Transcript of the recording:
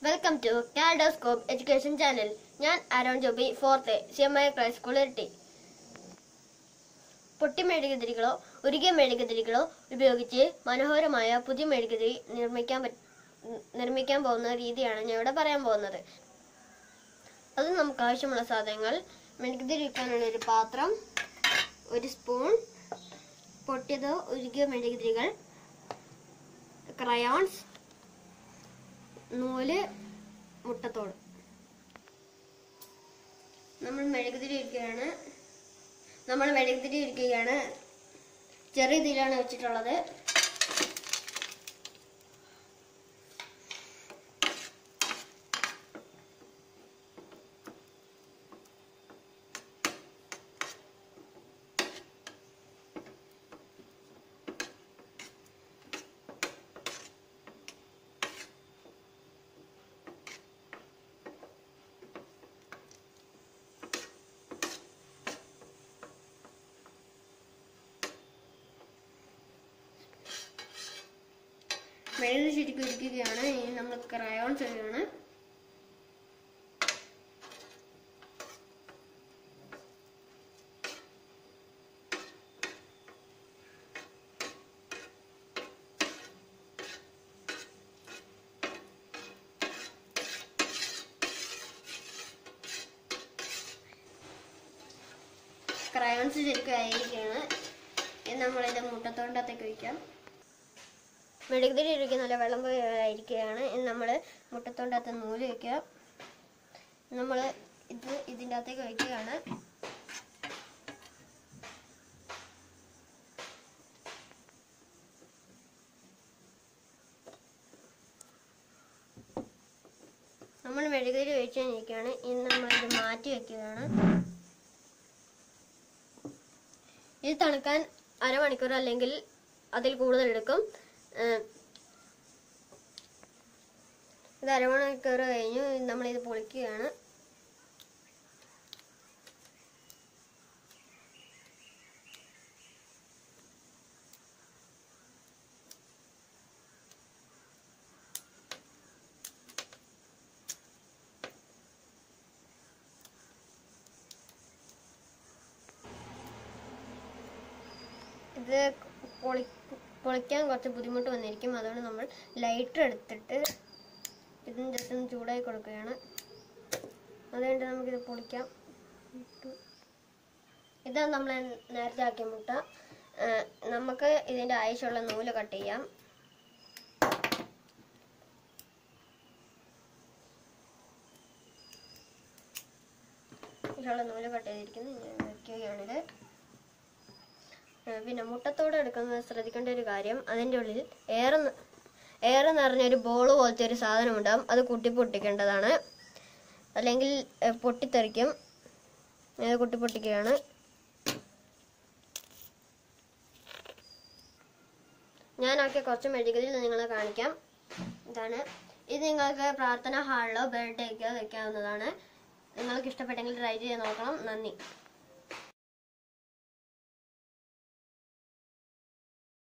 welcome to kaleidoscope education channel ഞാൻ Aron Joby fourth C M I Christ school ഇരട്ടി പൊട്ടി മെഴുകുതിരികളോ ഉരുകിയ മെഴുകുതിരികളോ ഉപയോഗിച്ച് മനോഹരമായ പുതിയ മെഴുകുതിരി നിർമ്മിക്കാൻ പറ്റ- നിർമ്മിക്കാൻ പോകുന്ന രീതിയാണ് ഞാൻ ഇവിടെ പറയാൻ പോകുന്നത് അത് നമുക്ക് ആവശ്യമുള്ള സാധനങ്ങൾ മെഴുകുതിരി വയ്ക്കാനുള്ള ഒരു പാത്രം ഒരു സ്പൂൺ പൊട്ടിയതോ ഉരുകിയ മെഴുകുതിരികൾ ക്രയോൺസ് നൂല് മുട്ടത്തോട് നമ്മൾ മെഴുകുതിരി ഇരിക്കുകയാണ് നമ്മൾ മെഴുകുതിരി ഇരിക്കുകയാണ് ചെറിയ ഇതിലാണ് വെച്ചിട്ടുള്ളത് മെഴുകുതിരി ശരിക്കും ഇരിക്കുകയാണ് ഇനി നമ്മൾ ക്രയോൺ ചെയ്യുകയാണ് ക്രയോൺസ് ശരിക്കും ആയിരിക്കുകയാണ് ഇനി നമ്മളിത് മുട്ടത്തോണ്ടത്തേക്ക് വയ്ക്കാം മെഴുകുതിരി ഇരിക്കുക നല്ല വെള്ളം പോയിരിക്കുകയാണ് ഇനി നമ്മൾ മുട്ടത്തോണ്ടകത്ത് നൂല് വയ്ക്കുക നമ്മൾ ഇത് ഇതിൻ്റെ അകത്തേക്ക് വയ്ക്കുകയാണ് നമ്മൾ മെഴുകുതിരി ഒഴിച്ച് കഴിഞ്ഞിരിക്കുകയാണ് ഇനി നമ്മൾ ഇത് മാറ്റി വെക്കുകയാണ് ഇത് തണുക്കാൻ അരമണിക്കൂർ അല്ലെങ്കിൽ അതിൽ കൂടുതൽ എടുക്കും ഏഹ് ഇത് അരമണിക്കൂർ കഴിഞ്ഞു നമ്മളിത് പൊളിക്കുകയാണ് ഇത് പൊളി പൊളിക്കാൻ കുറച്ച് ബുദ്ധിമുട്ട് വന്നിരിക്കും അതുകൊണ്ട് നമ്മൾ ലൈറ്റർ എടുത്തിട്ട് ഇതിന് ജസ്റ്റ് ഒന്ന് ചൂടായി കൊടുക്കുകയാണ് അതുകൊണ്ട് നമുക്കിത് പൊളിക്കാം ഇതാണ് നമ്മൾ നേരത്തെ ആക്കിയ മുട്ട ആ, നമുക്ക് ഇതിൻ്റെ ആവശ്യമുള്ള നൂല് കട്ട് ചെയ്യാം ആവശ്യമുള്ള നൂല് കട്ട് ചെയ്തിരിക്കുന്നു ഞാൻ വയ്ക്കുകയാണിത് ഏഹ് പിന്നെ മുട്ടത്തോട് എടുക്കുന്നത് ശ്രദ്ധിക്കേണ്ട ഒരു കാര്യം അതിൻ്റെ ഉള്ളിൽ ഏറെ ന- ഏറെ നിറഞ്ഞൊരു ബോൾ പോലത്തെ ഒരു സാധനം ഉണ്ടാവും അത് കുട്ടി പൊട്ടിക്കേണ്ടതാണ് അല്ലെങ്കിൽ ഏഹ് പൊട്ടിത്തെറിക്കും ഇത് കുട്ടി പൊട്ടിക്കുകയാണ് ഞാനാക്കിയ കുറച്ച് മെഴുകുതിരി നിങ്ങളെ കാണിക്കാം ഇതാണ് ഇത് നിങ്ങൾക്ക് പ്രാർത്ഥന ഹാളിലോ ബർത്ത്ഡേക്കോ വെക്കാവുന്നതാണ് നിങ്ങൾക്ക് ഇഷ്ടപ്പെട്ടെങ്കിൽ ട്രൈ ചെയ്ത് നോക്കണം നന്ദി